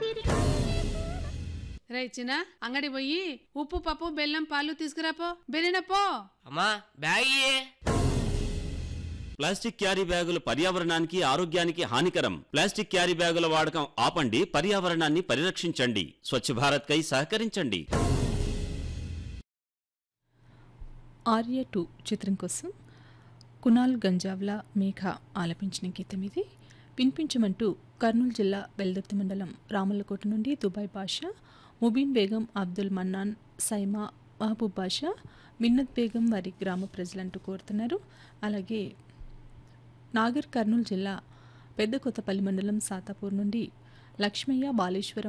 రే చిన్న అంగడి పోయి ఉప్పు పప్పు బెల్లం పాలు తీసుకురాపో బెరినపో అమ్మా బ్యాగ్ ఇయ్యే. ప్లాస్టిక్ క్యారీ బ్యాగులు పర్యావరణానికి ఆరోగ్యానికి హానికరం ప్లాస్టిక్ క్యారీ బ్యాగుల వాడకం ఆపండి పర్యావరణాన్ని పరిరక్షించండి స్వచ్ఛ భారత్ కై సహకరించండి ఆర్య టూ చిత్రం కోసం కునాల్ గంజావ్లా మేఘ ఆలపించిన గీతం ఇది వినిపించమంటూ కర్నూలు జిల్లా బెల్దుర్తి మండలం రామల్లకోట నుండి దుబాయ్ బాషా ముబీన్ బేగం అబ్దుల్ మన్నాన్ సైమా మహబూబ్ బాషా మిన్నత్ బేగం వారి గ్రామ ప్రజలంటూ కోరుతున్నారు అలాగే నాగర్ కర్నూలు జిల్లా పెద్ద కొత్తపల్లి మండలం సాతాపూర్ నుండి లక్ష్మయ్య బాలేశ్వరం